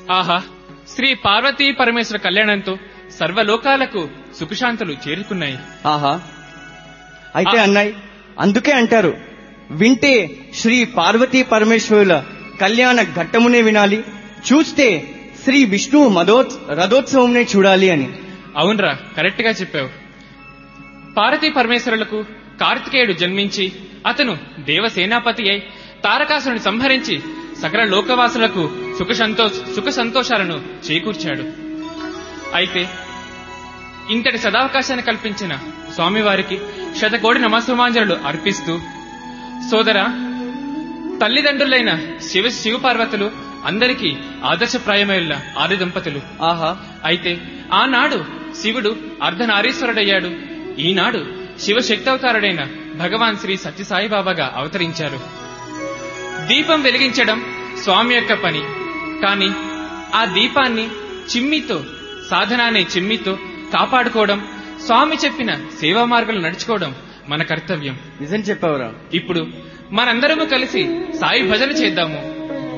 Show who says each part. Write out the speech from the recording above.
Speaker 1: ఆహా శ్రీ పార్వతీ పరమేశ్వర కళ్యాణంతో సర్వలోకాలకు సుఖశాంతులు చేరుకున్నాయి
Speaker 2: ఆహా అయితే
Speaker 1: ఆ-
Speaker 2: అన్నయ్య అందుకే అంటారు వింటే శ్రీ పార్వతీ పరమేశ్వరుల కళ్యాణ ఘట్టమునే వినాలి చూస్తే శ్రీ విష్ణువు మదోత్ రథోత్సవంనే చూడాలి అని
Speaker 1: అవునరా కరెక్ట్ గా చెప్పావు పార్వతీ పరమేశ్వరులకు కార్తికేయుడు జన్మించి అతను దేవసేనాపతి అయి తారకాసురుని సంహరించి సకల లోకవాసులకు సుఖ సంతోష సుఖ సంతోషాలను చేకూర్చాడు అయితే ఇంతటి సదావకాశాన్ని కల్పించిన స్వామివారికి శతకోటి నమస్సుమాంజలు అర్పిస్తూ సోదరా తల్లిదండ్రులైన శివ శివపార్వతులు అందరికీ ఆదర్శప్రాయమైన ఆది దంపతులు
Speaker 2: ఆహా
Speaker 1: అయితే ఆనాడు శివుడు అర్ధనారీశ్వరుడయ్యాడు ఈనాడు శివశక్తవతారుడైన భగవాన్ శ్రీ సత్యసాయిబాబాగా అవతరించారు దీపం వెలిగించడం స్వామి యొక్క పని కాని ఆ దీపాన్ని చిమ్మితో సాధన అనే చిమ్మితో కాపాడుకోవడం స్వామి చెప్పిన సేవా మార్గాలు నడుచుకోవడం మన కర్తవ్యం
Speaker 2: నిజం చెప్పావురా
Speaker 1: ఇప్పుడు మనందరము కలిసి సాయి భజన చేద్దాము